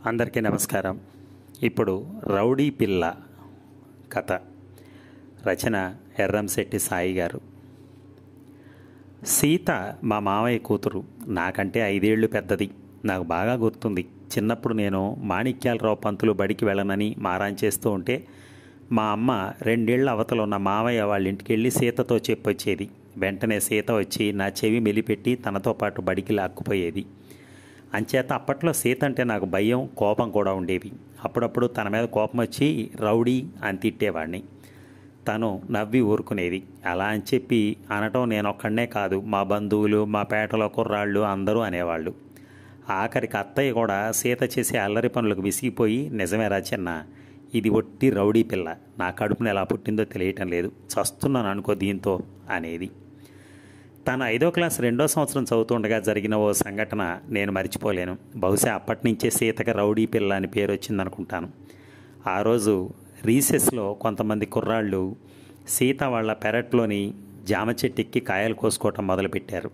అందరికీ నమస్కారం ఇప్పుడు రౌడీ పిల్ల కథ రచన ఎర్రంశెట్టి సాయి గారు సీత మా మామయ్య కూతురు నాకంటే ఐదేళ్లు పెద్దది నాకు బాగా గుర్తుంది చిన్నప్పుడు నేను మాణిక్యాలరావు పంతులు బడికి వెళ్ళనని మారాన్ చేస్తూ ఉంటే మా అమ్మ రెండేళ్ల అవతల ఉన్న మామయ్య వాళ్ళ ఇంటికి వెళ్ళి సీతతో చెప్పొచ్చేది వెంటనే సీత వచ్చి నా చెవి మెలిపెట్టి తనతో పాటు బడికి లాక్కుపోయేది అంచేత అప్పట్లో సీత అంటే నాకు భయం కోపం కూడా ఉండేవి అప్పుడప్పుడు తన మీద కోపం వచ్చి రౌడీ అని తిట్టేవాడిని తను నవ్వి ఊరుకునేది అలా అని చెప్పి అనటం నేను ఒక్కడనే కాదు మా బంధువులు మా పేటలో కుర్రాళ్ళు అందరూ అనేవాళ్ళు ఆఖరికి అత్తయ్య కూడా సీత చేసే అల్లరి పనులకు విసిగిపోయి నిజమే చిన్న ఇది ఒట్టి రౌడీ పిల్ల నా కడుపున ఎలా పుట్టిందో తెలియటం లేదు చస్తున్నాను అనుకో దీంతో అనేది తను ఐదో క్లాస్ రెండో సంవత్సరం చదువుతుండగా జరిగిన ఓ సంఘటన నేను మర్చిపోలేను బహుశా అప్పటి నుంచే సీతకి రౌడీ పిల్ల అని పేరు వచ్చిందనుకుంటాను ఆ రోజు రీసెస్లో కొంతమంది కుర్రాళ్ళు సీత వాళ్ళ పెరట్లోని జామ చెట్టు ఎక్కి కాయలు కోసుకోవటం మొదలుపెట్టారు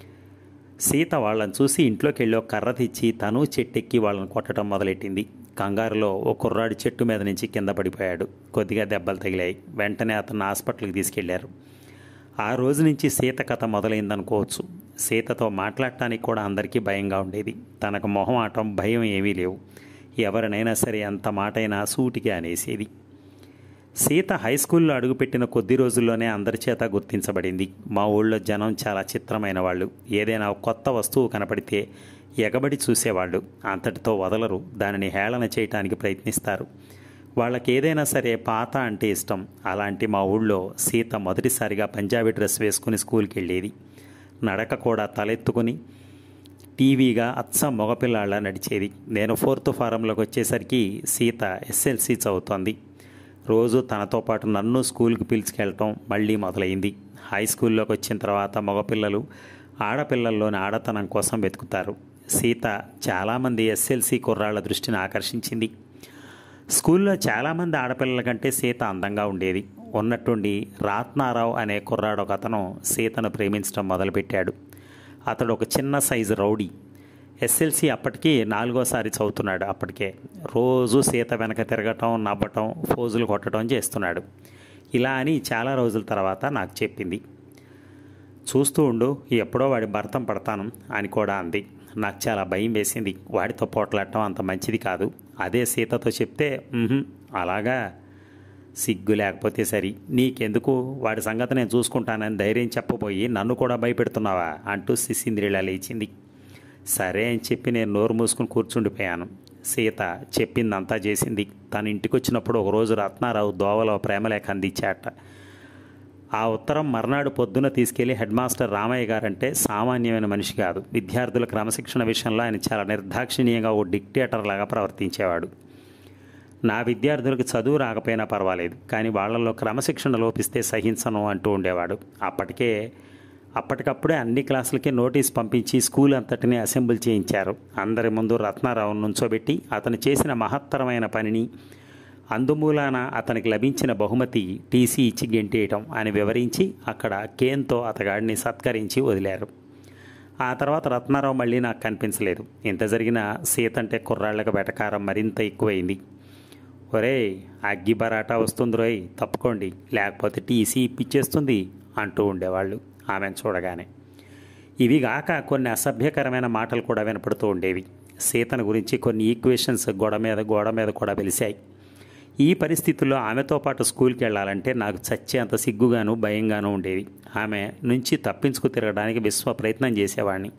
సీత వాళ్ళని చూసి ఇంట్లోకి వెళ్ళి ఒక కర్ర తెచ్చి తను చెట్టెక్కి వాళ్ళని కొట్టడం మొదలెట్టింది కంగారులో ఓ కుర్రాడు చెట్టు మీద నుంచి కింద పడిపోయాడు కొద్దిగా దెబ్బలు తగిలాయి వెంటనే అతను హాస్పిటల్కి తీసుకెళ్లారు ఆ రోజు నుంచి సీత కథ మొదలైందనుకోవచ్చు సీతతో మాట్లాడటానికి కూడా అందరికీ భయంగా ఉండేది తనకు మొహం ఆటం భయం ఏమీ లేవు ఎవరినైనా సరే ఎంత మాటైనా సూటిగా అనేసేది సీత హై స్కూల్లో అడుగుపెట్టిన కొద్ది రోజుల్లోనే అందరి చేత గుర్తించబడింది మా ఊళ్ళో జనం చాలా చిత్రమైన వాళ్ళు ఏదైనా కొత్త వస్తువు కనపడితే ఎగబడి చూసేవాళ్ళు అంతటితో వదలరు దానిని హేళన చేయటానికి ప్రయత్నిస్తారు వాళ్ళకి ఏదైనా సరే పాత అంటే ఇష్టం అలాంటి మా ఊళ్ళో సీత మొదటిసారిగా పంజాబీ డ్రెస్ వేసుకుని స్కూల్కి వెళ్ళేది నడక కూడా తలెత్తుకుని టీవీగా అచ్చ మగపిల్లాళ్ళ నడిచేది నేను ఫోర్త్ ఫారంలోకి వచ్చేసరికి సీత ఎస్ఎల్సి చదువుతోంది రోజు తనతో పాటు నన్ను స్కూల్కి పిలుచుకెళ్ళటం మళ్ళీ మొదలైంది హై స్కూల్లోకి వచ్చిన తర్వాత మగపిల్లలు ఆడపిల్లల్లోని ఆడతనం కోసం వెతుకుతారు సీత చాలామంది ఎస్ఎల్సి కుర్రాళ్ల దృష్టిని ఆకర్షించింది స్కూల్లో చాలామంది ఆడపిల్లల కంటే సీత అందంగా ఉండేది ఉన్నట్టుండి రాత్నారావు అనే కుర్రాడు ఒక అతను సీతను ప్రేమించడం మొదలుపెట్టాడు అతడు ఒక చిన్న సైజు రౌడీ ఎస్ఎల్సి అప్పటికి నాలుగోసారి చదువుతున్నాడు అప్పటికే రోజు సీత వెనక తిరగటం నవ్వటం ఫోజులు కొట్టడం చేస్తున్నాడు ఇలా అని చాలా రోజుల తర్వాత నాకు చెప్పింది చూస్తూ ఉండు ఎప్పుడో వాడి భర్తం పడతాను అని కూడా అంది నాకు చాలా భయం వేసింది వాడితో పోట్లాడటం అంత మంచిది కాదు అదే సీతతో చెప్తే "ఉహుం, అలాగా సిగ్గు లేకపోతే సరి నీకెందుకు వాడి సంగతి నేను చూసుకుంటానని ధైర్యం చెప్పబోయి నన్ను కూడా భయపెడుతున్నావా అంటూ సిసింద్రిలా లేచింది సరే అని చెప్పి నేను నోరు మూసుకుని కూర్చుండిపోయాను సీత చెప్పిందంతా చేసింది తన ఇంటికి వచ్చినప్పుడు ఒకరోజు రత్నారావు దోవలో ప్రేమలేఖ అందించాట ఆ ఉత్తరం మర్నాడు పొద్దున తీసుకెళ్లి హెడ్ మాస్టర్ రామయ్య గారంటే సామాన్యమైన మనిషి కాదు విద్యార్థుల క్రమశిక్షణ విషయంలో ఆయన చాలా నిర్దాక్షిణీయంగా ఓ డిక్టేటర్ లాగా ప్రవర్తించేవాడు నా విద్యార్థులకు చదువు రాకపోయినా పర్వాలేదు కానీ వాళ్ళల్లో క్రమశిక్షణ లోపిస్తే సహించను అంటూ ఉండేవాడు అప్పటికే అప్పటికప్పుడే అన్ని క్లాసులకి నోటీస్ పంపించి స్కూల్ అంతటిని అసెంబ్లీ చేయించారు అందరి ముందు రత్నారావు నుంచోబెట్టి అతను చేసిన మహత్తరమైన పనిని అందుమూలాన అతనికి లభించిన బహుమతి టీసీ ఇచ్చి గెంటేయటం అని వివరించి అక్కడ కేన్తో అతగాడిని సత్కరించి వదిలారు ఆ తర్వాత రత్నారావు మళ్ళీ నాకు కనిపించలేదు ఇంత జరిగిన సీత అంటే కుర్రాళ్ళకి వెటకారం మరింత ఎక్కువైంది ఒరేయ్ అగ్గి బరాటా వస్తుంది రోయ్ తప్పుకోండి లేకపోతే టీసీ ఇప్పించేస్తుంది అంటూ ఉండేవాళ్ళు ఆమెను చూడగానే ఇవి గాక కొన్ని అసభ్యకరమైన మాటలు కూడా వినపడుతూ ఉండేవి సీతను గురించి కొన్ని ఈక్వేషన్స్ గోడ మీద గోడ మీద కూడా వెలిశాయి ఈ పరిస్థితుల్లో ఆమెతో పాటు స్కూల్కి వెళ్ళాలంటే నాకు చచ్చేంత సిగ్గుగాను భయంగాను ఉండేది ఆమె నుంచి తప్పించుకు తిరగడానికి విశ్వ ప్రయత్నం చేసేవాడిని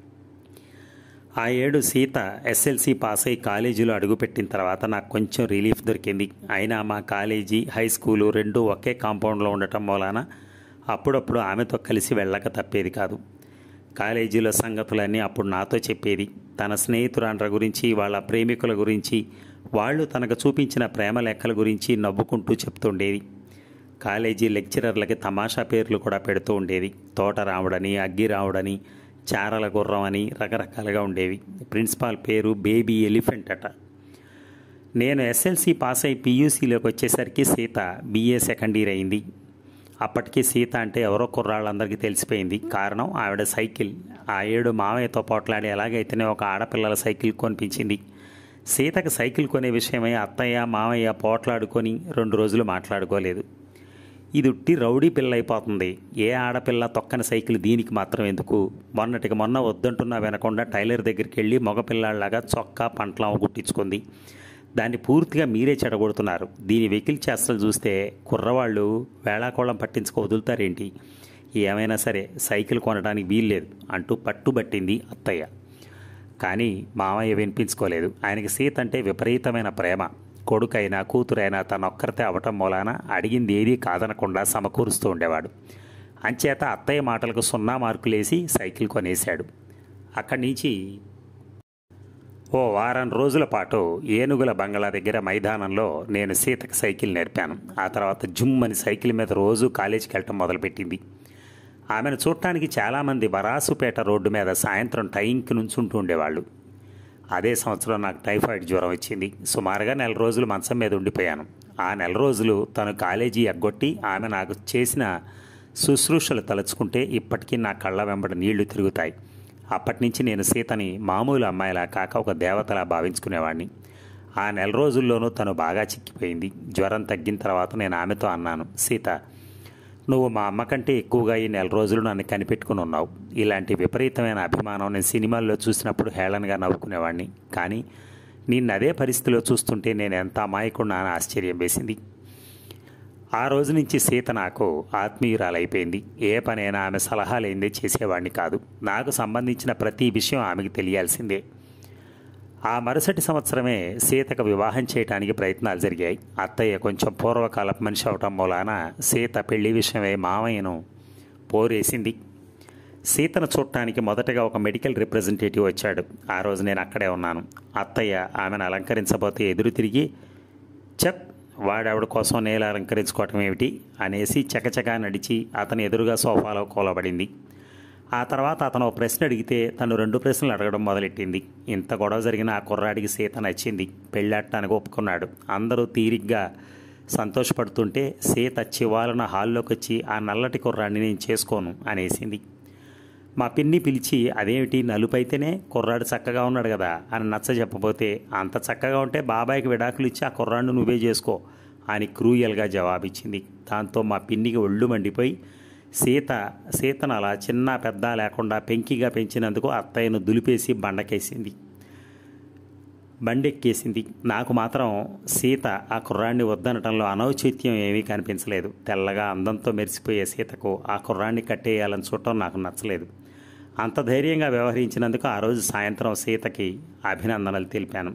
ఆ ఏడు సీత ఎస్ఎల్సి పాస్ అయి కాలేజీలో అడుగుపెట్టిన తర్వాత నాకు కొంచెం రిలీఫ్ దొరికింది అయినా మా కాలేజీ హై స్కూలు రెండూ ఒకే కాంపౌండ్లో ఉండటం మూలాన అప్పుడప్పుడు ఆమెతో కలిసి వెళ్ళక తప్పేది కాదు కాలేజీలో సంగతులన్నీ అప్పుడు నాతో చెప్పేది తన స్నేహితురాండ్ర గురించి వాళ్ళ ప్రేమికుల గురించి వాళ్ళు తనకు చూపించిన ప్రేమ లెక్కల గురించి నవ్వుకుంటూ చెప్తుండేది కాలేజీ లెక్చరర్లకి తమాషా పేర్లు కూడా పెడుతూ ఉండేది తోట రావుడని అగ్గి రావుడని చారల గుర్రం అని రకరకాలుగా ఉండేవి ప్రిన్సిపాల్ పేరు బేబీ ఎలిఫెంట్ అట నేను ఎస్ఎల్సి పాస్ అయి పీయూసీలోకి వచ్చేసరికి సీత బీఏ సెకండ్ ఇయర్ అయింది అప్పటికి సీత అంటే ఎవరో కుర్రాళ్ళందరికీ తెలిసిపోయింది కారణం ఆవిడ సైకిల్ ఆ ఏడు మావయ్యతో పోట్లాడి ఎలాగైతేనే ఒక ఆడపిల్లల సైకిల్ కొనిపించింది సీతకు సైకిల్ కొనే విషయమై అత్తయ్య మామయ్య పోట్లాడుకొని రెండు రోజులు మాట్లాడుకోలేదు ఇది ఉట్టి రౌడీ పిల్ల అయిపోతుంది ఏ ఆడపిల్ల తొక్కని సైకిల్ దీనికి మాత్రం ఎందుకు మొన్నటికి మొన్న వద్దంటున్నా వినకుండా టైలర్ దగ్గరికి వెళ్ళి మగపిల్లాళ్ళలాగా చొక్కా పంటలామ గుట్టించుకుంది దాన్ని పూర్తిగా మీరే చెడగొడుతున్నారు దీని వెకిల్ చేష్టలు చూస్తే కుర్రవాళ్ళు వేళాకోళం పట్టించుకో వదులుతారేంటి ఏమైనా సరే సైకిల్ కొనడానికి వీల్లేదు అంటూ పట్టుబట్టింది అత్తయ్య కానీ మామయ్య వినిపించుకోలేదు ఆయనకి సీత అంటే విపరీతమైన ప్రేమ కొడుకైనా కూతురైనా తనొక్కరితే అవటం మూలాన అడిగింది ఏదీ కాదనకుండా సమకూరుస్తూ ఉండేవాడు అంచేత అత్తయ్య మాటలకు సున్నా మార్కులేసి సైకిల్ కొనేశాడు అక్కడి నుంచి ఓ వారం రోజుల పాటు ఏనుగుల బంగళా దగ్గర మైదానంలో నేను సీతకి సైకిల్ నేర్పాను ఆ తర్వాత జుమ్ అని సైకిల్ మీద రోజు కాలేజీకి వెళ్ళటం మొదలుపెట్టింది ఆమెను చూడటానికి చాలామంది వరాసుపేట రోడ్డు మీద సాయంత్రం టైంకి నుంచుంటూ ఉండేవాళ్ళు అదే సంవత్సరం నాకు టైఫాయిడ్ జ్వరం వచ్చింది సుమారుగా నెల రోజులు మంచం మీద ఉండిపోయాను ఆ నెల రోజులు తను కాలేజీ ఎగ్గొట్టి ఆమె నాకు చేసిన శుశ్రూషలు తలుచుకుంటే ఇప్పటికీ నా కళ్ళ వెంబడి నీళ్లు తిరుగుతాయి అప్పటి నుంచి నేను సీతని మామూలు అమ్మాయిలా కాక ఒక దేవతలా భావించుకునేవాడిని ఆ నెల రోజుల్లోనూ తను బాగా చిక్కిపోయింది జ్వరం తగ్గిన తర్వాత నేను ఆమెతో అన్నాను సీత నువ్వు మా అమ్మ కంటే ఎక్కువగా ఈ నెల రోజులు నన్ను కనిపెట్టుకుని ఉన్నావు ఇలాంటి విపరీతమైన అభిమానం నేను సినిమాల్లో చూసినప్పుడు హేళనగా నవ్వుకునేవాడిని కానీ నిన్ను అదే పరిస్థితిలో చూస్తుంటే నేను ఎంత అమాయకుడినా అని ఆశ్చర్యం వేసింది ఆ రోజు నుంచి సీత నాకు ఆత్మీయురాలైపోయింది ఏ పనైనా ఆమె సలహాలేందే చేసేవాడిని కాదు నాకు సంబంధించిన ప్రతి విషయం ఆమెకి తెలియాల్సిందే ఆ మరుసటి సంవత్సరమే సీతకు వివాహం చేయడానికి ప్రయత్నాలు జరిగాయి అత్తయ్య కొంచెం పూర్వకాలపు మనిషి అవటం మూలాన సీత పెళ్లి విషయమై మామయ్యను పోరేసింది సీతను చూడటానికి మొదటగా ఒక మెడికల్ రిప్రజెంటేటివ్ వచ్చాడు ఆ రోజు నేను అక్కడే ఉన్నాను అత్తయ్య ఆమెను అలంకరించబోతే ఎదురు తిరిగి చెప్ వాడెవడి కోసం నేల అలంకరించుకోవటం ఏమిటి అనేసి చకచకా నడిచి అతని ఎదురుగా సోఫాలో కూలబడింది ఆ తర్వాత అతను ఒక ప్రశ్న అడిగితే తను రెండు ప్రశ్నలు అడగడం మొదలెట్టింది ఇంత గొడవ జరిగిన ఆ కుర్రాడికి సీత నచ్చింది పెళ్ళాడటానికి ఒప్పుకున్నాడు అందరూ తీరిగ్గా సంతోషపడుతుంటే సీత చివాలన హాల్లోకి వచ్చి ఆ నల్లటి కుర్రాడిని నేను చేసుకోను అనేసింది మా పిన్ని పిలిచి అదేమిటి నలుపైతేనే కుర్రాడు చక్కగా ఉన్నాడు కదా అని నచ్చ చెప్పబోతే అంత చక్కగా ఉంటే బాబాయ్కి విడాకులు ఇచ్చి ఆ కుర్రాడిని నువ్వే చేసుకో అని క్రూయల్గా జవాబిచ్చింది దాంతో మా పిన్నికి ఒళ్ళు మండిపోయి సీత సీతను అలా చిన్న పెద్ద లేకుండా పెంకిగా పెంచినందుకు అత్తయ్యను దులిపేసి బండకేసింది బండెక్కేసింది నాకు మాత్రం సీత ఆ కుర్రాన్ని వద్దనటంలో అనౌచిత్యం ఏమీ కనిపించలేదు తెల్లగా అందంతో మెరిసిపోయే సీతకు ఆ కుర్రాన్ని కట్టేయాలని చూడటం నాకు నచ్చలేదు అంత ధైర్యంగా వ్యవహరించినందుకు ఆ రోజు సాయంత్రం సీతకి అభినందనలు తెలిపాను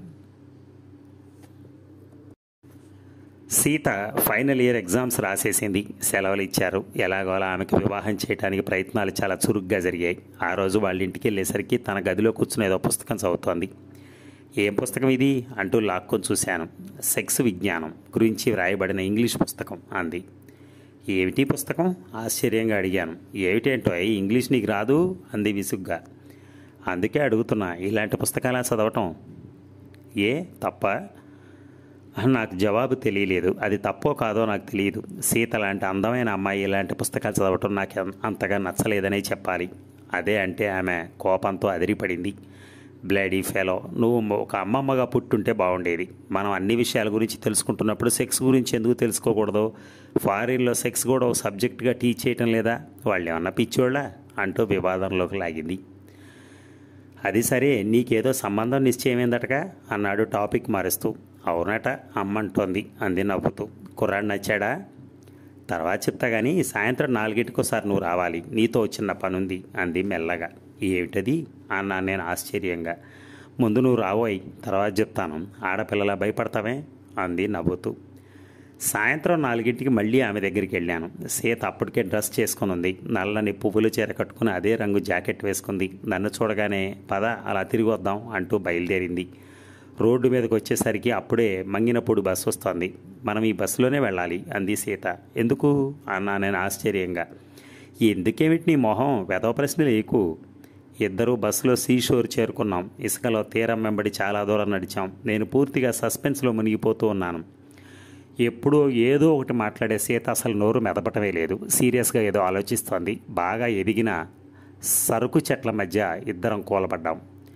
సీత ఫైనల్ ఇయర్ ఎగ్జామ్స్ రాసేసింది సెలవులు ఇచ్చారు ఎలాగోలా ఆమెకు వివాహం చేయడానికి ప్రయత్నాలు చాలా చురుగ్గా జరిగాయి ఆ రోజు వాళ్ళ ఇంటికి వెళ్ళేసరికి తన గదిలో కూర్చుని ఏదో పుస్తకం చదువుతోంది ఏం పుస్తకం ఇది అంటూ లాక్కొని చూశాను సెక్స్ విజ్ఞానం గురించి వ్రాయబడిన ఇంగ్లీష్ పుస్తకం అంది ఏమిటి పుస్తకం ఆశ్చర్యంగా అడిగాను ఏమిటేంటో ఈ ఇంగ్లీష్ నీకు రాదు అంది విసుగ్గా అందుకే అడుగుతున్నా ఇలాంటి పుస్తకాలా చదవటం ఏ తప్ప నాకు జవాబు తెలియలేదు అది తప్పో కాదో నాకు తెలియదు సీత లాంటి అందమైన అమ్మాయి ఇలాంటి పుస్తకాలు చదవటం నాకు అంతగా నచ్చలేదనే చెప్పాలి అదే అంటే ఆమె కోపంతో అదిరిపడింది బ్లడీ ఫెలో నువ్వు ఒక అమ్మమ్మగా పుట్టుంటే బాగుండేది మనం అన్ని విషయాల గురించి తెలుసుకుంటున్నప్పుడు సెక్స్ గురించి ఎందుకు తెలుసుకోకూడదు ఫారిన్లో సెక్స్ కూడా ఒక సబ్జెక్ట్గా టీచ్ చేయటం లేదా వాళ్ళు ఏమన్నా పిచ్చోళ్ళా అంటూ వివాదంలోకి లాగింది అది సరే నీకేదో సంబంధం నిశ్చయమైందటగా అన్నాడు టాపిక్ మారుస్తూ అవునట అమ్మంటోంది అంది నవ్వుతూ కుర్రాడు నచ్చాడా తర్వాత చెప్తా కానీ సాయంత్రం నాలుగింటికోసారి నువ్వు రావాలి నీతో చిన్న పనుంది అంది మెల్లగా ఏమిటది అన్నా నేను ఆశ్చర్యంగా ముందు నువ్వు రావోయ్ తర్వాత చెప్తాను ఆడపిల్లలా భయపడతావే అంది నవ్వుతూ సాయంత్రం నాలుగింటికి మళ్ళీ ఆమె దగ్గరికి వెళ్ళాను సీత అప్పటికే డ్రెస్ చేసుకుని ఉంది నల్లని పువ్వులు చీర కట్టుకుని అదే రంగు జాకెట్ వేసుకుంది నన్ను చూడగానే పద అలా తిరిగి వద్దాం అంటూ బయలుదేరింది రోడ్డు మీదకి వచ్చేసరికి అప్పుడే మంగినపూడి బస్సు వస్తోంది మనం ఈ బస్సులోనే వెళ్ళాలి అంది సీత ఎందుకు అన్నా నేను ఆశ్చర్యంగా ఎందుకేమిటి నీ మొహం వెధవ ప్రశ్నలు ఏకు ఇద్దరూ బస్సులో సీషోర్ చేరుకున్నాం ఇసుకలో తీరం వెంబడి చాలా దూరం నడిచాం నేను పూర్తిగా సస్పెన్స్లో మునిగిపోతూ ఉన్నాను ఎప్పుడో ఏదో ఒకటి మాట్లాడే సీత అసలు నోరు మెదపటమే లేదు సీరియస్గా ఏదో ఆలోచిస్తోంది బాగా ఎదిగిన సరుకు చెట్ల మధ్య ఇద్దరం కూలబడ్డాం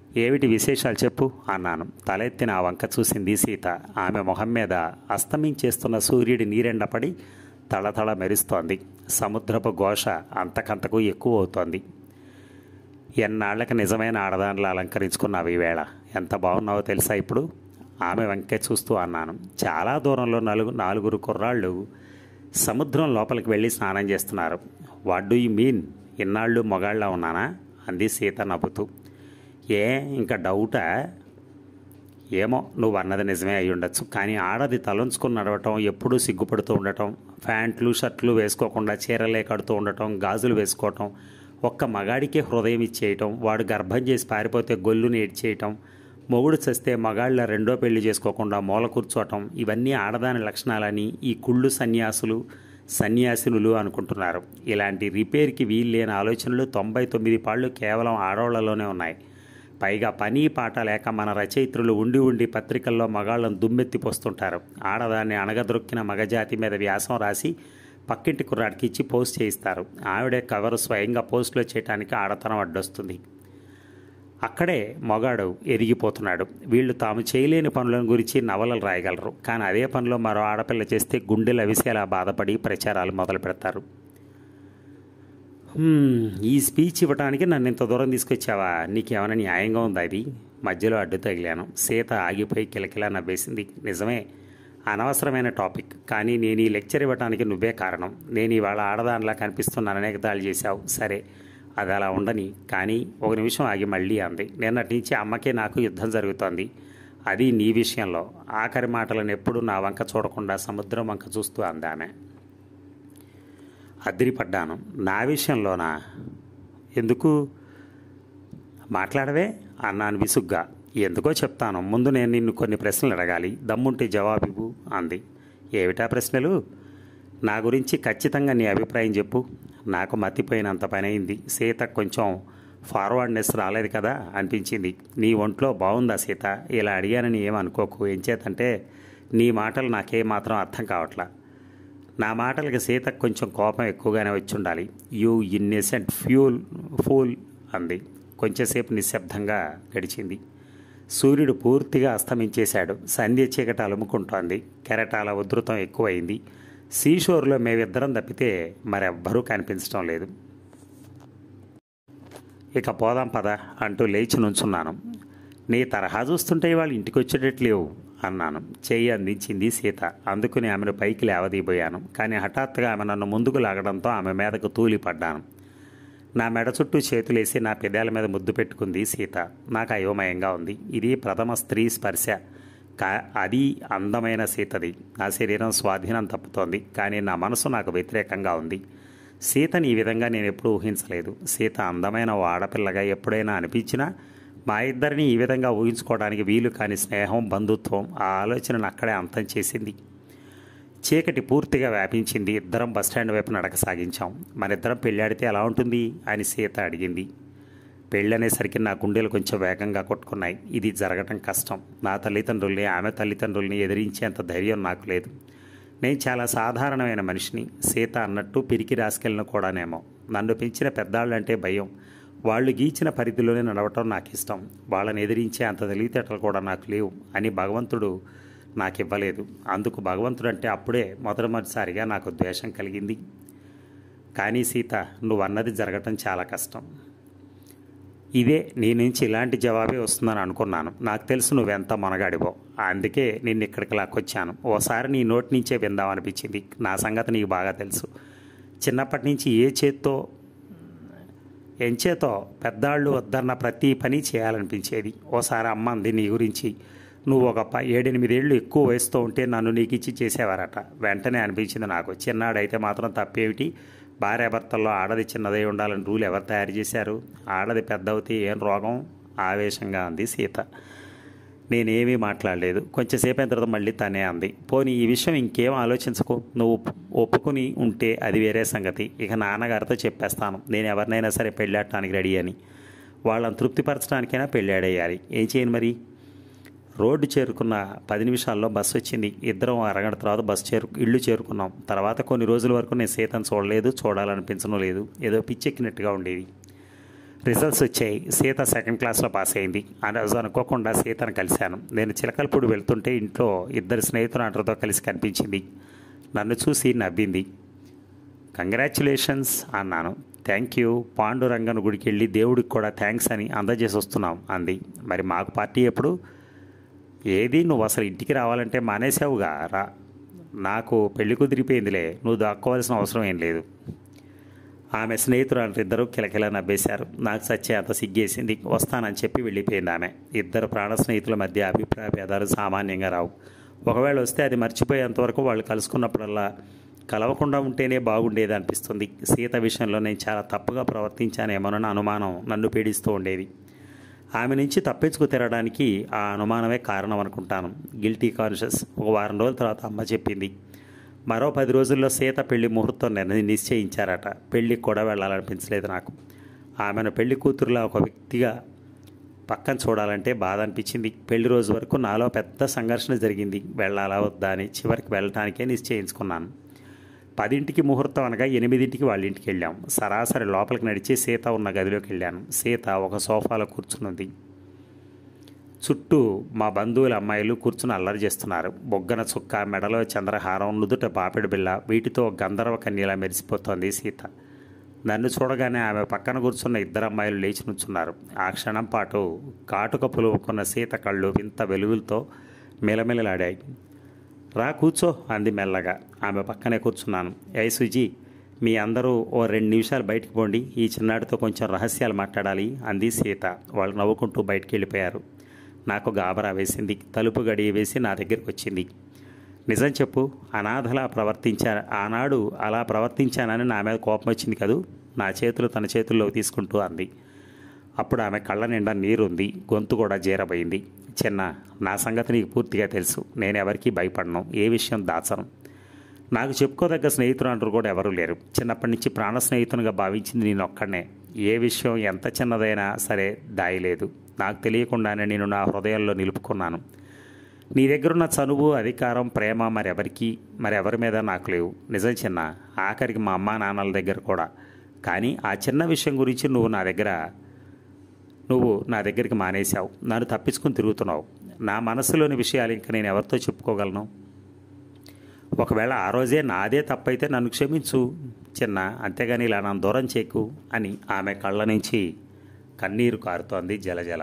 ఏమిటి విశేషాలు చెప్పు అన్నాను తలెత్తిన ఆ వంక చూసింది సీత ఆమె మొహం మీద అస్తమించేస్తున్న సూర్యుడి నీరెండపడి తళతళ మెరుస్తోంది సముద్రపు ఘోష అంతకంతకు ఎక్కువ అవుతోంది ఎన్నాళ్లకు నిజమైన ఆడదానిలా అలంకరించుకున్నావు ఈవేళ ఎంత బాగున్నావో తెలుసా ఇప్పుడు ఆమె వంకే చూస్తూ అన్నాను చాలా దూరంలో నలుగు నాలుగురు కుర్రాళ్ళు సముద్రం లోపలికి వెళ్ళి స్నానం చేస్తున్నారు వాట్ డూ యూ మీన్ ఇన్నాళ్ళు మొగాళ్ళ ఉన్నానా అంది సీత నవ్వుతూ ఏ ఇంకా డౌటా ఏమో నువ్వు అన్నది నిజమే అయి ఉండొచ్చు కానీ ఆడది తలంచుకుని నడవటం ఎప్పుడూ సిగ్గుపడుతూ ఉండటం ప్యాంట్లు షర్ట్లు వేసుకోకుండా చీరలే కడుతూ ఉండటం గాజులు వేసుకోవటం ఒక్క మగాడికే హృదయం ఇచ్చేయటం వాడు గర్భం చేసి పారిపోతే గొల్లుని ఏడ్చేయటం మొగుడు చస్తే మగాళ్ళ రెండో పెళ్లి చేసుకోకుండా మూల కూర్చోవటం ఇవన్నీ ఆడదాని లక్షణాలని ఈ కుళ్ళు సన్యాసులు సన్యాసినులు అనుకుంటున్నారు ఇలాంటి రిపేర్కి వీల్లేని ఆలోచనలు తొంభై తొమ్మిది పాళ్ళు కేవలం ఆడవాళ్లలోనే ఉన్నాయి పైగా పని పాట లేక మన రచయిత్రులు ఉండి ఉండి పత్రికల్లో మగాళ్ళను దుమ్మెత్తిపోస్తుంటారు ఆడదాన్ని అణగదొక్కిన మగజాతి మీద వ్యాసం రాసి పక్కింటి కుర్రాడికి ఇచ్చి పోస్ట్ చేయిస్తారు ఆవిడే కవర్ స్వయంగా పోస్టులో చేయడానికి ఆడతనం అడ్డొస్తుంది అక్కడే మొగాడు ఎదిగిపోతున్నాడు వీళ్ళు తాము చేయలేని పనులను గురించి నవలలు రాయగలరు కానీ అదే పనిలో మరో ఆడపిల్ల చేస్తే గుండెలు అవిసేలా బాధపడి ప్రచారాలు మొదలు పెడతారు "హ్మ్, ఈ స్పీచ్ ఇవ్వడానికి నన్ను ఇంత దూరం తీసుకొచ్చావా నీకేమైనా న్యాయంగా ఉందా ఇది మధ్యలో అడ్డు తగిలాను సీత ఆగిపోయి కిలకిలా నవ్వేసింది నిజమే అనవసరమైన టాపిక్ కానీ నేను ఈ లెక్చర్ ఇవ్వడానికి నువ్వే కారణం నేను ఇవాళ ఆడదానిలా కనిపిస్తున్నాననే ఎగతాళి చేశావు సరే అది అలా ఉండని కానీ ఒక నిమిషం ఆగి మళ్ళీ అంది నిన్నటి నుంచి అమ్మకే నాకు యుద్ధం జరుగుతోంది అది నీ విషయంలో ఆఖరి మాటలను ఎప్పుడూ నా వంక చూడకుండా సముద్రం వంక చూస్తూ అందామె అదిరిపడ్డాను నా విషయంలోనా ఎందుకు మాట్లాడవే అన్నాను విసుగ్గా ఎందుకో చెప్తాను ముందు నేను నిన్ను కొన్ని ప్రశ్నలు అడగాలి దమ్ముంటే జవాబు అంది ఏమిటా ప్రశ్నలు నా గురించి ఖచ్చితంగా నీ అభిప్రాయం చెప్పు నాకు మతిపోయినంత పని అయింది సీత కొంచెం ఫార్వర్డ్నెస్ రాలేదు కదా అనిపించింది నీ ఒంట్లో బాగుందా సీత ఇలా అడిగానని ఏమనుకోకు ఏం చేతంటే నీ మాటలు నాకేమాత్రం అర్థం కావట్లా నా మాటలకి సీతకు కొంచెం కోపం ఎక్కువగానే వచ్చి ఉండాలి యూ ఇన్నెసెంట్ ఫ్యూల్ ఫూల్ అంది కొంచెంసేపు నిశ్శబ్దంగా గడిచింది సూర్యుడు పూర్తిగా అస్తమించేశాడు సంధ్య చీకట అలుముకుంటోంది కెరటాల ఉధృతం ఎక్కువైంది సీషోర్లో మేమిద్దరం తప్పితే మరెవ్వరూ కనిపించడం లేదు ఇక పోదాం పద అంటూ లేచి నుంచున్నాను నీ తరహా చూస్తుంటే ఇవాళ ఇంటికి వచ్చేటట్లేవు అన్నాను చెయ్యి అందించింది సీత అందుకుని ఆమెను పైకి లేవదీయబోయాను కానీ హఠాత్తుగా ఆమె నన్ను ముందుకు లాగడంతో ఆమె మీదకు తూలిపడ్డాను నా మెడ చుట్టూ చేతులేసి నా పెదాల మీద ముద్దు పెట్టుకుంది సీత నాకు అయోమయంగా ఉంది ఇది ప్రథమ స్త్రీ స్పర్శ కా అది అందమైన సీతది నా శరీరం స్వాధీనం తప్పుతోంది కానీ నా మనసు నాకు వ్యతిరేకంగా ఉంది సీతని ఈ విధంగా నేను ఎప్పుడూ ఊహించలేదు సీత అందమైన ఓ ఆడపిల్లగా ఎప్పుడైనా అనిపించినా మా ఇద్దరిని ఈ విధంగా ఊహించుకోవడానికి వీలు కాని స్నేహం బంధుత్వం ఆ ఆలోచనను అక్కడే అంతం చేసింది చీకటి పూర్తిగా వ్యాపించింది ఇద్దరం బస్టాండ్ వైపు నడక సాగించాం మనిద్దరం పెళ్ళాడితే ఎలా ఉంటుంది అని సీత అడిగింది పెళ్ళనేసరికి నా గుండెలు కొంచెం వేగంగా కొట్టుకున్నాయి ఇది జరగటం కష్టం నా తల్లిదండ్రుల్ని ఆమె తల్లిదండ్రుల్ని ఎదిరించేంత ధైర్యం నాకు లేదు నేను చాలా సాధారణమైన మనిషిని సీత అన్నట్టు పిరికి రాసుకెళ్ళిన కూడానేమో నన్ను పెంచిన పెద్దాళ్ళంటే భయం వాళ్ళు గీచిన పరిధిలోనే నడవటం నాకు ఇష్టం వాళ్ళని ఎదిరించే అంత తెలివితేటలు కూడా నాకు లేవు అని భగవంతుడు నాకు ఇవ్వలేదు అందుకు భగవంతుడు అంటే అప్పుడే మొదటిసారిగా నాకు ద్వేషం కలిగింది కానీ సీత నువ్వు అన్నది జరగటం చాలా కష్టం ఇదే నీ నుంచి ఇలాంటి జవాబే వస్తుందని అనుకున్నాను నాకు తెలుసు నువ్వెంత మనగాడివో అందుకే నిన్ను ఇక్కడికి లాక్కొచ్చాను ఓసారి నీ నోటి నుంచే విందామనిపించింది నా సంగతి నీకు బాగా తెలుసు చిన్నప్పటి నుంచి ఏ చేత్తో ఎంచేతో పెద్దాళ్ళు వద్దన్న ప్రతి పని చేయాలనిపించేది ఓసారి అమ్మ అంది నీ గురించి నువ్వు ఒక ప ఏడెనిమిదేళ్ళు ఎక్కువ వయసుతో ఉంటే నన్ను నీకు ఇచ్చి చేసేవారట వెంటనే అనిపించింది నాకు చిన్నాడైతే మాత్రం తప్పేమిటి భార్యాభర్తల్లో ఆడది చిన్నదై ఉండాలని రూల్ ఎవరు తయారు చేశారు ఆడది పెద్దవుతే ఏం రోగం ఆవేశంగా అంది సీత నేనేమీ మాట్లాడలేదు కొంచెంసేపు అయిన తర్వాత మళ్ళీ తనే అంది పోనీ ఈ విషయం ఇంకేం ఆలోచించకు నువ్వు ఒప్పుకుని ఉంటే అది వేరే సంగతి ఇక నాన్నగారితో చెప్పేస్తాను నేను ఎవరినైనా సరే పెళ్ళాడటానికి రెడీ అని వాళ్ళని తృప్తిపరచడానికైనా పెళ్ళాడేయాలి ఏం చేయను మరి రోడ్డు చేరుకున్న పది నిమిషాల్లో బస్సు వచ్చింది ఇద్దరం అరగంట తర్వాత బస్సు చేరు ఇల్లు చేరుకున్నాం తర్వాత కొన్ని రోజుల వరకు నేను సీతను చూడలేదు చూడాలనిపించడం లేదు ఏదో పిచ్చెక్కినట్టుగా ఉండేది రిజల్ట్స్ వచ్చాయి సీత సెకండ్ క్లాస్లో పాస్ అయింది ఆ రోజు అనుకోకుండా సీతను కలిశాను నేను చిలకలపూడి వెళ్తుంటే ఇంట్లో ఇద్దరు స్నేహితులంటతో కలిసి కనిపించింది నన్ను చూసి నవ్వింది కంగ్రాచ్యులేషన్స్ అన్నాను థ్యాంక్ యూ పాండురంగన్ గుడికి వెళ్ళి దేవుడికి కూడా థ్యాంక్స్ అని అందజేసి వస్తున్నాం అంది మరి మాకు పార్టీ ఎప్పుడు ఏది నువ్వు అసలు ఇంటికి రావాలంటే మానేసావుగా రా నాకు పెళ్లి కుదిరిపోయిందిలే నువ్వు దాక్కోవాల్సిన అవసరం ఏం లేదు ఆమె స్నేహితురాలు ఇద్దరు కిలకిల నవ్వేశారు నాకు సచ్చే అంత సిగ్గేసింది వస్తానని చెప్పి వెళ్ళిపోయింది ఆమె ఇద్దరు ప్రాణ స్నేహితుల మధ్య అభిప్రాయ భేదాలు సామాన్యంగా రావు ఒకవేళ వస్తే అది మర్చిపోయేంతవరకు వాళ్ళు కలుసుకున్నప్పుడల్లా కలవకుండా ఉంటేనే బాగుండేది అనిపిస్తుంది సీత విషయంలో నేను చాలా తప్పుగా ప్రవర్తించానేమోనన్న అనుమానం నన్ను పీడిస్తూ ఉండేది ఆమె నుంచి తప్పించుకు తిరగడానికి ఆ అనుమానమే కారణం అనుకుంటాను గిల్టీ కాన్షియస్ ఒక వారం రోజుల తర్వాత అమ్మ చెప్పింది మరో పది రోజుల్లో సీత పెళ్లి ముహూర్తం నిర్ణ- నిశ్చయించారట పెళ్లికి కూడా వెళ్ళాలనిపించలేదు నాకు ఆమెను పెళ్లి కూతురులా ఒక వ్యక్తిగా పక్కన చూడాలంటే బాధ అనిపించింది పెళ్లి రోజు వరకు నాలో పెద్ద సంఘర్షణ జరిగింది వెళ్ళాలా వద్దా అని చివరికి వెళ్ళటానికే నిశ్చయించుకున్నాను పదింటికి ముహూర్తం అనగా ఎనిమిదింటికి వాళ్ళ ఇంటికి వెళ్ళాం సరాసరి లోపలికి నడిచి సీత ఉన్న గదిలోకి వెళ్ళాను సీత ఒక సోఫాలో కూర్చునుంది చుట్టూ మా బంధువుల అమ్మాయిలు కూర్చుని అల్లరి చేస్తున్నారు బొగ్గన చుక్క మెడలో చంద్రహారం నుదుట పాపిడి బిళ్ళ వీటితో గంధర్వ కన్యలా మెరిసిపోతోంది సీత నన్ను చూడగానే ఆమె పక్కన కూర్చున్న ఇద్దరు అమ్మాయిలు లేచి నుంచున్నారు ఆ క్షణం పాటు కాటుక పులువుకున్న సీత కళ్ళు వింత వెలుగులతో మిలమిలలాడాయి రా కూర్చో అంది మెల్లగా ఆమె పక్కనే కూర్చున్నాను ఏ సుజీ మీ అందరూ ఓ రెండు నిమిషాలు బయటికి పోండి ఈ చిన్నాడితో కొంచెం రహస్యాలు మాట్లాడాలి అంది సీత వాళ్ళు నవ్వుకుంటూ బయటికి వెళ్ళిపోయారు నాకు గాబరా వేసింది తలుపు గడియ వేసి నా దగ్గరికి వచ్చింది నిజం చెప్పు అనాథలా ప్రవర్తించా ఆనాడు అలా ప్రవర్తించానని నా మీద కోపం వచ్చింది కదూ నా చేతులు తన చేతుల్లోకి తీసుకుంటూ అంది అప్పుడు ఆమె కళ్ళ నిండా నీరుంది గొంతు కూడా జీరబోయింది చిన్న నా సంగతి నీకు పూర్తిగా తెలుసు నేను ఎవరికీ భయపడను ఏ విషయం దాచను నాకు చెప్పుకోదగ్గ స్నేహితులు కూడా ఎవరూ లేరు చిన్నప్పటి నుంచి ప్రాణ స్నేహితునిగా భావించింది నేను ఒక్కడనే ఏ విషయం ఎంత చిన్నదైనా సరే దాయలేదు నాకు తెలియకుండానే నేను నా హృదయంలో నిలుపుకున్నాను నీ దగ్గరున్న చనువు అధికారం ప్రేమ మరెవరికి మరెవరి మీద నాకు లేవు నిజం చిన్న ఆఖరికి మా అమ్మా నాన్నల దగ్గర కూడా కానీ ఆ చిన్న విషయం గురించి నువ్వు నా దగ్గర నువ్వు నా దగ్గరికి మానేశావు నన్ను తప్పించుకుని తిరుగుతున్నావు నా మనసులోని విషయాలు ఇంకా నేను ఎవరితో చెప్పుకోగలను ఒకవేళ ఆ రోజే నాదే తప్పైతే నన్ను క్షమించు చిన్న అంతేగాని ఇలా నన్ను దూరం చేకు అని ఆమె కళ్ళ నుంచి కన్నీరు కారుతోంది జలజల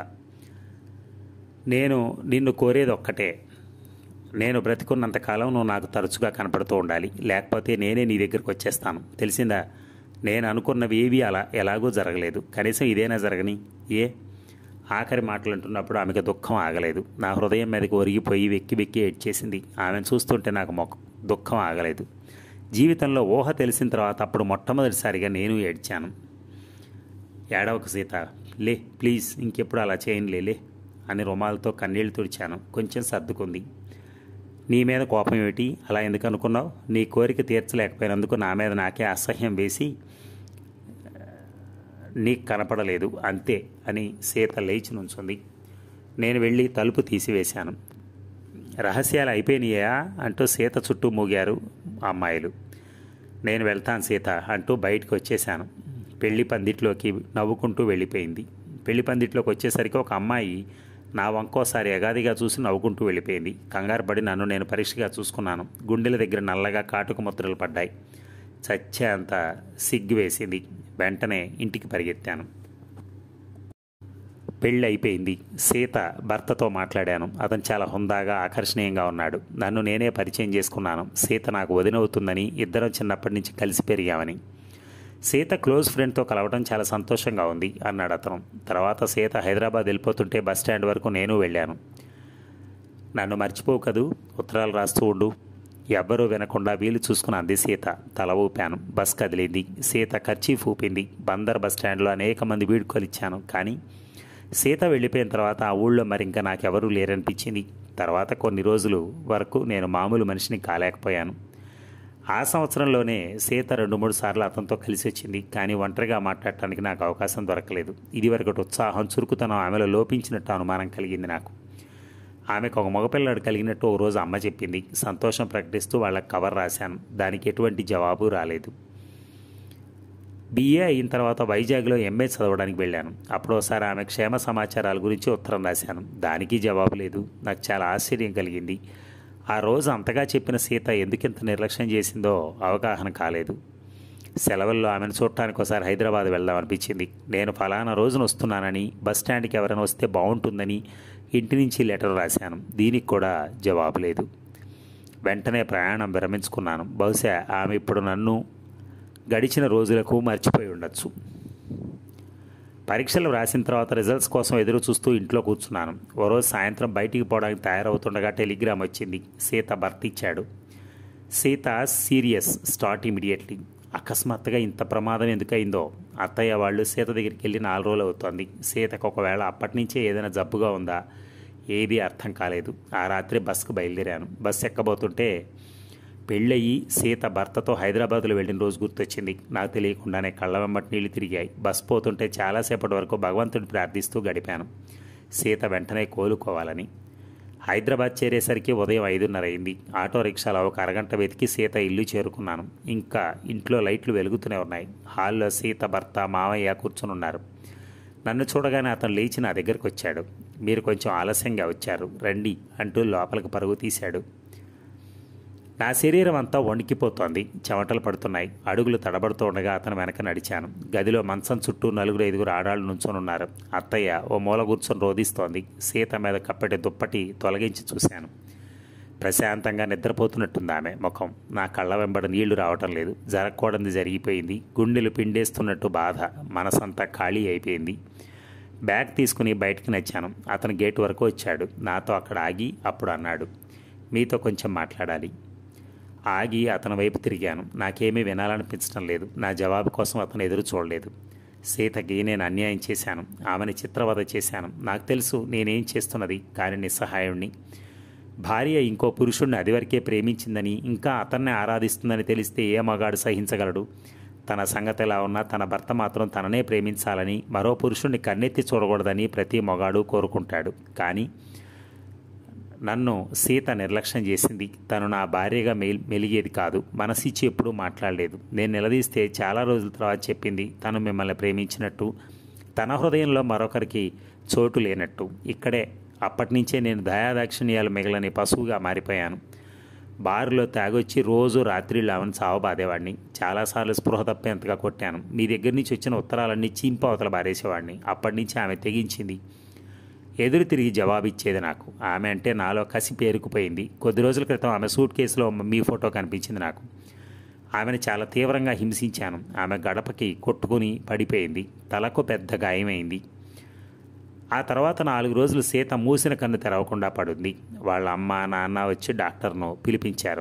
నేను నిన్ను కోరేది ఒక్కటే నేను బ్రతికున్నంతకాలం నువ్వు నాకు తరచుగా కనపడుతూ ఉండాలి లేకపోతే నేనే నీ దగ్గరికి వచ్చేస్తాను తెలిసిందా నేను అనుకున్నవి ఏవి అలా ఎలాగూ జరగలేదు కనీసం ఇదేనా జరగని ఏ ఆఖరి మాటలు అంటున్నప్పుడు ఆమెకు దుఃఖం ఆగలేదు నా హృదయం మీదకి ఒరిగిపోయి వెక్కి వెక్కి ఏడ్చేసింది ఆమెను చూస్తుంటే నాకు మొక్క దుఃఖం ఆగలేదు జీవితంలో ఊహ తెలిసిన తర్వాత అప్పుడు మొట్టమొదటిసారిగా నేను ఏడ్చాను ఏడవకు సీత లే ప్లీజ్ ఇంకెప్పుడు అలా చేయనులే లే అని రుమాలతో కన్నీళ్లు తుడిచాను కొంచెం సర్దుకుంది నీ మీద కోపం ఏమిటి అలా ఎందుకు అనుకున్నావు నీ కోరిక తీర్చలేకపోయినందుకు నా మీద నాకే అసహ్యం వేసి నీకు కనపడలేదు అంతే అని సీత లేచి నుంచుంది నేను వెళ్ళి తలుపు తీసివేశాను రహస్యాలు అయిపోయినాయా అంటూ సీత చుట్టూ మూగారు అమ్మాయిలు నేను వెళ్తాను సీత అంటూ బయటకు వచ్చేశాను పెళ్లి పందిట్లోకి నవ్వుకుంటూ వెళ్ళిపోయింది పెళ్లి పందిట్లోకి వచ్చేసరికి ఒక అమ్మాయి నా వంకోసారి ఎగాదిగా చూసి నవ్వుకుంటూ వెళ్ళిపోయింది కంగారు పడి నన్ను నేను పరీక్షగా చూసుకున్నాను గుండెల దగ్గర నల్లగా కాటుక ముద్రలు పడ్డాయి చచ్చే అంత సిగ్గు వేసింది వెంటనే ఇంటికి పరిగెత్తాను పెళ్ళి అయిపోయింది సీత భర్తతో మాట్లాడాను అతను చాలా హుందాగా ఆకర్షణీయంగా ఉన్నాడు నన్ను నేనే పరిచయం చేసుకున్నాను సీత నాకు వదినవుతుందని ఇద్దరం చిన్నప్పటి నుంచి కలిసి పెరిగామని సీత క్లోజ్ ఫ్రెండ్తో కలవడం చాలా సంతోషంగా ఉంది అన్నాడు అతను తర్వాత సీత హైదరాబాద్ వెళ్ళిపోతుంటే బస్ స్టాండ్ వరకు నేను వెళ్ళాను నన్ను మర్చిపోవు కదూ ఉత్తరాలు రాస్తూ ఉండు ఎవ్వరూ వినకుండా వీలు చూసుకుని అంది సీత తల ఊపాను బస్ కదిలింది సీత ఖర్చీఫ్ ఊపింది బందర్ బస్ స్టాండ్లో అనేక మంది వీడుకోలు ఇచ్చాను కానీ సీత వెళ్ళిపోయిన తర్వాత ఆ ఊళ్ళో మరింకా నాకెవరూ లేరనిపించింది తర్వాత కొన్ని రోజులు వరకు నేను మామూలు మనిషిని కాలేకపోయాను ఆ సంవత్సరంలోనే సీత రెండు మూడు సార్లు అతనితో కలిసి వచ్చింది కానీ ఒంటరిగా మాట్లాడటానికి నాకు అవకాశం దొరకలేదు ఇదివరకటి ఉత్సాహం చురుకుతనం ఆమెలో లోపించినట్టు అనుమానం కలిగింది నాకు ఆమెకు ఒక మగపిల్లాడు కలిగినట్టు ఒక రోజు అమ్మ చెప్పింది సంతోషం ప్రకటిస్తూ వాళ్ళకి కవర్ రాశాను దానికి ఎటువంటి జవాబు రాలేదు బీఏ అయిన తర్వాత వైజాగ్లో ఎంఏ చదవడానికి వెళ్ళాను అప్పుడు ఒకసారి ఆమె క్షేమ సమాచారాల గురించి ఉత్తరం రాశాను దానికి జవాబు లేదు నాకు చాలా ఆశ్చర్యం కలిగింది ఆ రోజు అంతగా చెప్పిన సీత ఎందుకింత నిర్లక్ష్యం చేసిందో అవగాహన కాలేదు సెలవుల్లో ఆమెను చూడటానికి ఒకసారి హైదరాబాద్ వెళ్దాం అనిపించింది నేను ఫలానా రోజున వస్తున్నానని బస్ స్టాండ్కి ఎవరైనా వస్తే బాగుంటుందని ఇంటి నుంచి లెటర్ రాశాను దీనికి కూడా జవాబు లేదు వెంటనే ప్రయాణం విరమించుకున్నాను బహుశా ఆమె ఇప్పుడు నన్ను గడిచిన రోజులకు మర్చిపోయి ఉండొచ్చు పరీక్షలు రాసిన తర్వాత రిజల్ట్స్ కోసం ఎదురు చూస్తూ ఇంట్లో కూర్చున్నాను ఓ రోజు సాయంత్రం బయటికి పోవడానికి తయారవుతుండగా టెలిగ్రామ్ వచ్చింది సీత భర్త ఇచ్చాడు సీత సీరియస్ స్టార్ట్ ఇమీడియట్లీ అకస్మాత్తుగా ఇంత ప్రమాదం ఎందుకయిందో అత్తయ్య వాళ్ళు సీత దగ్గరికి వెళ్ళి నాలుగు రోజులు అవుతోంది సీతకు ఒకవేళ అప్పటి నుంచే ఏదైనా జబ్బుగా ఉందా ఏదీ అర్థం కాలేదు ఆ రాత్రి బస్కు బయలుదేరాను బస్సు ఎక్కబోతుంటే పెళ్ళయి సీత భర్తతో హైదరాబాద్లో వెళ్ళిన రోజు గుర్తొచ్చింది నాకు తెలియకుండానే కళ్ళ వెంబటి నీళ్లు తిరిగాయి బస్ పోతుంటే చాలాసేపటి వరకు భగవంతుడిని ప్రార్థిస్తూ గడిపాను సీత వెంటనే కోలుకోవాలని హైదరాబాద్ చేరేసరికి ఉదయం ఐదున్నర అయింది ఆటో రిక్షాలో ఒక అరగంట వెతికి సీత ఇల్లు చేరుకున్నాను ఇంకా ఇంట్లో లైట్లు వెలుగుతూనే ఉన్నాయి హాల్లో సీత భర్త మావయ్య కూర్చుని ఉన్నారు నన్ను చూడగానే అతను లేచి నా దగ్గరికి వచ్చాడు మీరు కొంచెం ఆలస్యంగా వచ్చారు రండి అంటూ లోపలికి పరుగు తీశాడు నా శరీరం అంతా వణికిపోతోంది చెమటలు పడుతున్నాయి అడుగులు తడబడుతూ ఉండగా అతను వెనక నడిచాను గదిలో మంచం చుట్టూ నలుగురు ఐదుగురు ఆడాళ్ళు నుంచొని ఉన్నారు అత్తయ్య ఓ మూల కూర్చొని రోధిస్తోంది సీత మీద కప్పటి దుప్పటి తొలగించి చూశాను ప్రశాంతంగా నిద్రపోతున్నట్టుంది ఆమె ముఖం నా కళ్ళ వెంబడి నీళ్లు రావటం లేదు జరగకూడదు జరిగిపోయింది గుండెలు పిండేస్తున్నట్టు బాధ మనసంతా ఖాళీ అయిపోయింది బ్యాగ్ తీసుకుని బయటికి నచ్చాను అతను గేట్ వరకు వచ్చాడు నాతో అక్కడ ఆగి అప్పుడు అన్నాడు మీతో కొంచెం మాట్లాడాలి ఆగి అతని వైపు తిరిగాను నాకేమీ వినాలనిపించడం లేదు నా జవాబు కోసం అతను ఎదురు చూడలేదు సీతకి నేను అన్యాయం చేశాను ఆమెని చిత్రవద చేశాను నాకు తెలుసు నేనేం చేస్తున్నది కానీ నిస్సహాయుణ్ణి భార్య ఇంకో పురుషుణ్ణి అదివరకే ప్రేమించిందని ఇంకా అతన్నే ఆరాధిస్తుందని తెలిస్తే ఏ మగాడు సహించగలడు తన సంగతి ఎలా ఉన్నా తన భర్త మాత్రం తననే ప్రేమించాలని మరో పురుషుణ్ణి కన్నెత్తి చూడకూడదని ప్రతి మగాడు కోరుకుంటాడు కానీ నన్ను సీత నిర్లక్ష్యం చేసింది తను నా భార్యగా మెల్ మెలిగేది కాదు మనసిచ్చి ఎప్పుడూ మాట్లాడలేదు నేను నిలదీస్తే చాలా రోజుల తర్వాత చెప్పింది తను మిమ్మల్ని ప్రేమించినట్టు తన హృదయంలో మరొకరికి చోటు లేనట్టు ఇక్కడే అప్పటి నుంచే నేను దయాదాక్షిణ్యాలు మిగలని పశువుగా మారిపోయాను బారులో తాగొచ్చి రోజు రాత్రి ఆమెను చావబాదేవాడిని చాలాసార్లు స్పృహ తప్పేంతగా కొట్టాను మీ దగ్గర నుంచి వచ్చిన ఉత్తరాలన్నీ చీంపవతల బారేసేవాడిని అప్పటి నుంచి ఆమె తెగించింది ఎదురు తిరిగి జవాబిచ్చేది నాకు ఆమె అంటే నాలో కసి పేరుకుపోయింది కొద్ది రోజుల క్రితం ఆమె సూట్ కేసులో మీ ఫోటో కనిపించింది నాకు ఆమెను చాలా తీవ్రంగా హింసించాను ఆమె గడపకి కొట్టుకుని పడిపోయింది తలకు పెద్ద గాయమైంది ఆ తర్వాత నాలుగు రోజులు సీత మూసిన కన్ను తెరవకుండా పడుంది వాళ్ళ అమ్మ నాన్న వచ్చి డాక్టర్ను పిలిపించారు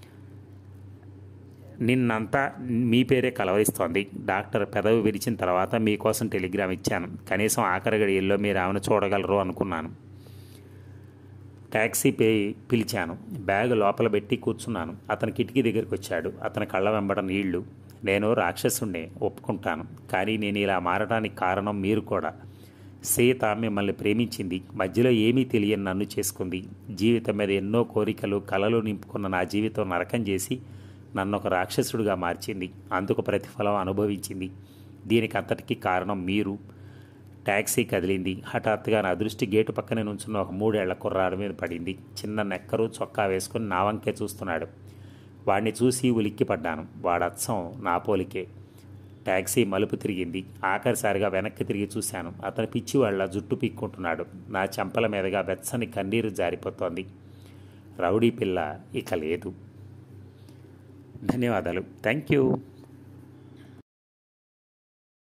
నిన్నంతా మీ పేరే కలవరిస్తోంది డాక్టర్ పెదవి విరిచిన తర్వాత మీకోసం టెలిగ్రామ్ ఇచ్చాను కనీసం ఆఖరి గడియల్లో మీరు ఆమెను చూడగలరు అనుకున్నాను ట్యాక్సీ పే పిలిచాను బ్యాగ్ లోపల పెట్టి కూర్చున్నాను అతను కిటికీ దగ్గరికి వచ్చాడు అతని కళ్ళ వెంబడ నీళ్లు నేను రాక్షసుండే ఒప్పుకుంటాను కానీ నేను ఇలా మారడానికి కారణం మీరు కూడా సీత మిమ్మల్ని ప్రేమించింది మధ్యలో ఏమీ తెలియని నన్ను చేసుకుంది జీవితం మీద ఎన్నో కోరికలు కలలు నింపుకున్న నా జీవితం నరకం చేసి నన్ను ఒక రాక్షసుడిగా మార్చింది అందుకు ప్రతిఫలం అనుభవించింది దీనికి అంతటికీ కారణం మీరు ట్యాక్సీ కదిలింది హఠాత్తుగా నా దృష్టి గేటు పక్కనే నుంచున్న ఒక మూడేళ్ల కుర్రాడు మీద పడింది చిన్న నెక్కరు చొక్కా వేసుకుని నా వంకే చూస్తున్నాడు వాడిని చూసి ఉలిక్కిపడ్డాను వాడచ్చం నా పోలికే ట్యాక్సీ మలుపు తిరిగింది ఆఖరిసారిగా వెనక్కి తిరిగి చూశాను అతను పిచ్చి వాళ్ళ జుట్టు పీక్కుంటున్నాడు నా చెంపల మీదుగా వెచ్చని కన్నీరు జారిపోతోంది రౌడీ పిల్ల ఇక లేదు ధన్యవాదాలు థ్యాంక్ యూ